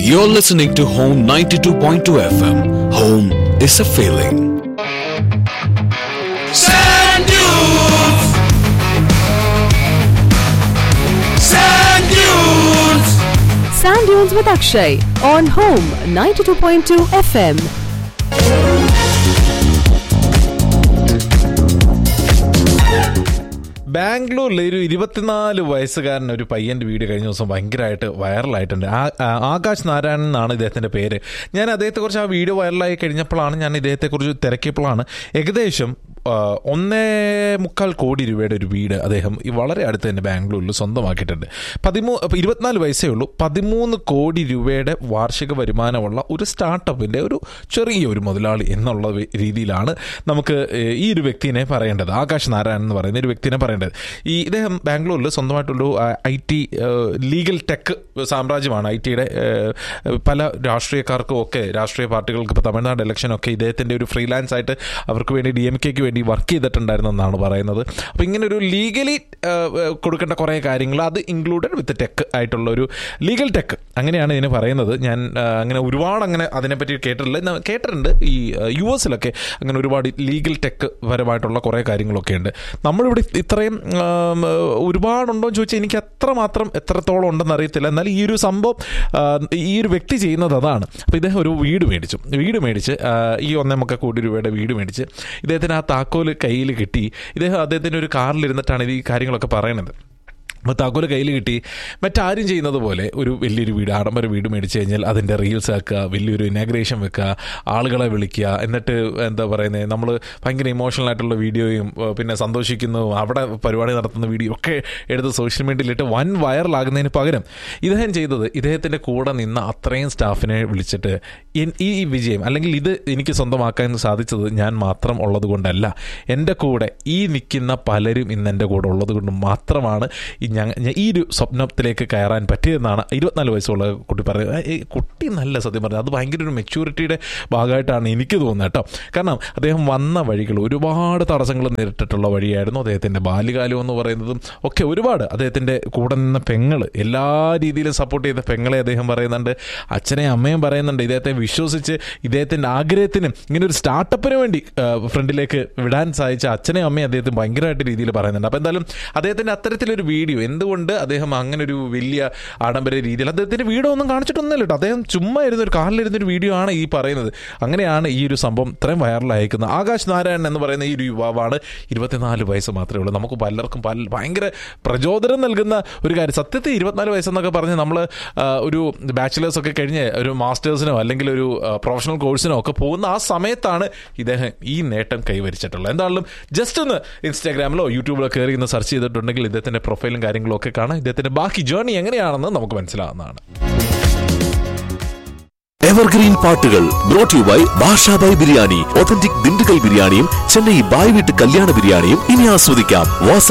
You're listening to Home 92.2 FM. Home is a feeling. Sand dunes. Sand dunes. Sand Dunes with Akshay on Home 92.2 FM. ബാംഗ്ലൂരിൽ ഒരു ഇരുപത്തിനാല് വയസ്സുകാരൻ ഒരു പയ്യന്റെ video കഴിഞ്ഞ ദിവസം ഭയങ്കരമായിട്ട് വൈറലായിട്ടുണ്ട് ആ- ആ- ആകാശ് നാരായണൻ എന്നാണ് ഇദ്ദേഹത്തിന്റെ പേര് ഞാൻ അദ്ദേഹത്തെക്കുറിച്ച് ആ വീഡിയോ വൈറലായി കഴിഞ്ഞപ്പോഴാണ് ഞാൻ ഇദ്ദേഹത്തെക്കുറിച്ച് തിരക്കിയപ്പോഴാണ് ഏകദേശം ആ, ഒന്നേ മുക്കാൽ കോടി രൂപയുടെ ഒരു വീട് അദ്ദേഹം ഈ വളരെ അടുത്ത് തന്നെ ബാംഗ്ലൂരിൽ സ്വന്തമാക്കിയിട്ടുണ്ട് പതിമൂ അപ്പോൾ ഇരുപത്തിനാല് വയസ്സേ ഉള്ളൂ പതിമൂന്ന് കോടി രൂപയുടെ വാർഷിക വരുമാനമുള്ള ഒരു സ്റ്റാർട്ടപ്പിന്റെ ഒരു ചെറിയ ഒരു മുതലാളി എന്നുള്ള വി- രീതിയിലാണ് നമുക്ക് ഏഹ്, ഈ ഒരു വ്യക്തിനെ പറയേണ്ടത് ആകാശ് നാരായണൻ എന്ന് പറയുന്ന ഒരു വ്യക്തിനെ പറയേണ്ടത് ഈ ഇദ്ദേഹം ബാംഗ്ലൂരിൽ സ്വന്തമായിട്ടുള്ളൊരു ഐ ടി ലീഗൽ ടെക് സാമ്രാജ്യമാണ് ഐ ടിയുടെ പല രാഷ്ട്രീയക്കാർക്കും ഒക്കെ രാഷ്ട്രീയ പാർട്ടികൾക്ക് ഇപ്പോൾ തമിഴ്നാട് ഇലക്ഷനൊക്കെ ഇദ്ദേഹത്തിൻ്റെ ഒരു ഫ്രീലാൻസ് ആയിട്ട് അവർക്ക് വേണ്ടി ഡി എം കെക്ക് വേണ്ടി വർക്ക് ചെയ്തിട്ടുണ്ടായിരുന്നെന്നാണ് പറയുന്നത് അപ്പോൾ ഇങ്ങനെ ഒരു ലീഗലി കൊടുക്കേണ്ട കുറേ കാര്യങ്ങൾ അത് ഇൻക്ലൂഡഡ് വിത്ത് ടെക് ആയിട്ടുള്ള ഒരു ലീഗൽ ടെക് അങ്ങനെയാണ് ഇതിന് പറയുന്നത് ഞാൻ ആ, അങ്ങനെ ഒരുപാട് അങ്ങനെ അതിനെപ്പറ്റി കേട്ടിട്ടില്ല ഞാൻ കേട്ടിട്ടുണ്ട് ഈ യു എസിലൊക്കെ അങ്ങനെ ഒരുപാട് ലീഗൽ ടെക് പരമായിട്ടുള്ള കുറേ കാര്യങ്ങളൊക്കെ ഉണ്ട് നമ്മളിവിടെ ഇത്രയും ആം, ഒരുപാടുണ്ടോ എന്ന് ചോദിച്ചാൽ എനിക്ക് അത്രമാത്രം എത്രത്തോളം ഉണ്ടെന്ന് അറിയത്തില്ല എന്നാൽ ഈ ഒരു സംഭവം ആ, ഈ ഒരു വ്യക്തി ചെയ്യുന്നത് അതാണ് അപ്പോൾ ഇദ്ദേഹം ഒരു വീട് മേടിച്ചു വീട് മേടിച്ച് ആ, ഈ ഒന്നേ മുക്കാൽ കോടി രൂപയുടെ വീട് മേടിച്ച് ഇദ്ദേഹത്തിന് ആ താക്കോല് കയ്യിൽ കിട്ടി ഇദ്ദേഹം അദ്ദേഹത്തിൻ്റെ ഒരു കാറിലിരുന്നിട്ടാണ് ഇത് ഈ കാര്യങ്ങളൊക്കെ പറയണത് അപ്പോൾ താക്കോല് കയ്യിൽ കിട്ടി മറ്റാരും ചെയ്യുന്നത് പോലെ ഒരു വലിയൊരു വീട് ആഡംബര വീട് മേടിച്ച് കഴിഞ്ഞാൽ അതിൻ്റെ റീൽസ് ആക്കുക വലിയൊരു ഇനാഗ്രേഷൻ വെക്കുക ആളുകളെ വിളിക്കുക എന്നിട്ട് എന്താ പറയുന്നത് നമ്മൾ ഭയങ്കര ഇമോഷണൽ ആയിട്ടുള്ള വീഡിയോയും ഏഹ്, പിന്നെ സന്തോഷിക്കുന്നതും അവിടെ പരിപാടി നടത്തുന്ന വീഡിയോ ഒക്കെ എടുത്ത് സോഷ്യൽ മീഡിയയിലിട്ട് വൻ വൈറലാകുന്നതിന് പകരം ഇദ്ദേഹം ചെയ്തത് ഇദ്ദേഹത്തിൻ്റെ കൂടെ നിന്ന അത്രയും സ്റ്റാഫിനെ വിളിച്ചിട്ട് എൻ- ഈ വിജയം അല്ലെങ്കിൽ ഇത് എനിക്ക് സ്വന്തമാക്കാൻ സാധിച്ചത് ഞാൻ മാത്രം ഉള്ളത് കൊണ്ടല്ല എൻ്റെ കൂടെ ഈ നിൽക്കുന്ന പലരും ഇന്ന് എൻ്റെ കൂടെ ഉള്ളത് കൊണ്ട് മാത്രമാണ് ഈ ഞങ്ങ ഞ- ഈ ഒരു സ്വപ്നത്തിലേക്ക് കയറാൻ പറ്റിയതെന്നാണ് ഇരുപത്തിനാല് വയസ്സുള്ള കുട്ടി പറയുന്നത് ഏ, കുട്ടി നല്ല സത്യം പറഞ്ഞത് അത് ഭയങ്കര ഒരു മെച്യൂരിറ്റിയുടെ ഭാഗമായിട്ടാണ് എനിക്ക് തോന്നുന്നത് കേട്ടോ കാരണം അദ്ദേഹം വന്ന വഴികൾ ഒരുപാട് തടസ്സങ്ങൾ നേരിട്ടിട്ടുള്ള വഴിയായിരുന്നു അദ്ദേഹത്തിൻ്റെ ബാല്യകാലം എന്ന് പറയുന്നതും ഒക്കെ ഒരുപാട് അദ്ദേഹത്തിൻ്റെ കൂടെ നിന്ന പെങ്ങൾ എല്ലാ രീതിയിലും സപ്പോർട്ട് ചെയ്ത പെങ്ങളെ അദ്ദേഹം പറയുന്നുണ്ട് അച്ഛനെയും അമ്മയും പറയുന്നുണ്ട് ഇദ്ദേഹത്തെ വിശ്വസിച്ച് ഇദ്ദേഹത്തിൻ്റെ ആഗ്രഹത്തിനും ഇങ്ങനെ ഒരു സ്റ്റാർട്ടപ്പിന് വേണ്ടി ആ, ഫ്രണ്ടിലേക്ക് വിടാൻ സാധിച്ച അച്ഛനെയും അമ്മയും അദ്ദേഹത്തിന് ഭയങ്കരമായിട്ട് രീതിയിൽ പറയുന്നുണ്ട് അപ്പോൾ എന്തായാലും അദ്ദേഹത്തിൻ്റെ അത്തരത്തിലൊരു വീഡിയോ എന്തുകൊണ്ട് അദ്ദേഹം അങ്ങനെ ഒരു വലിയ ആഡംബര രീതിയിൽ അദ്ദേഹത്തിൻ്റെ വീഡിയോ ഒന്നും കാണിച്ചിട്ടൊന്നുമില്ല കേട്ടോ അദ്ദേഹം ചുമ്മാ ഇരുന്ന ഒരു കാറിലിരുന്ന ഒരു വീഡിയോ ആണ് ഈ പറയുന്നത് അങ്ങനെയാണ് ഈ ഒരു സംഭവം ഇത്രയും വൈറലായിരിക്കുന്നത് ആകാശ് നാരായണൻ എന്ന് പറയുന്ന ഈ ഒരു യുവാവാണ് ഇരുപത്തിനാല് വയസ്സ് മാത്രമേ ഉള്ളൂ നമുക്ക് പലർക്കും പല ഭയങ്കര പ്രചോദനം നൽകുന്ന ഒരു കാര്യം സത്യത്തിൽ ഇരുപത്തിനാല് വയസ്സെന്നൊക്കെ പറഞ്ഞ് നമ്മൾ ഒരു ബാച്ചിലേഴ്സ് ഒക്കെ കഴിഞ്ഞ് ഒരു മാസ്റ്റേഴ്സിനോ അല്ലെങ്കിൽ ഒരു പ്രൊഫഷണൽ കോഴ്സിനോ ഒക്കെ പോകുന്ന ആ സമയത്താണ് ഇദ്ദേഹം ഈ നേട്ടം കൈവരിച്ചിട്ടുള്ളത് എന്തായാലും ജസ്റ്റ് ഒന്ന് ഇൻസ്റ്റാഗ്രാമിലോ യൂട്യൂബിലോ കയറി ഇന്ന് സെർച്ച് ചെയ്തിട്ടുണ്ടെങ്കിൽ ഇദ്ദേഹത്തിന്റെ പ്രൊഫൈലും കാര്യങ്ങളും ഒക്കെ കാണാം ഇദ്ദേഹത്തിന്റെ ബാക്കി ജേർണി എങ്ങനെയാണെന്ന് നമുക്ക് മനസ്സിലാവുന്നതാണ് എവർഗ്രീൻ പാട്ടുകൾ brought you by Bashabhai biryani authentic Dindigul ബിരിയാണിയും ചെന്നൈ ബായ് വീട്ട് കല്യാണ ബിരിയാണിയും ഇനി ആസ്വദിക്കാം വാസ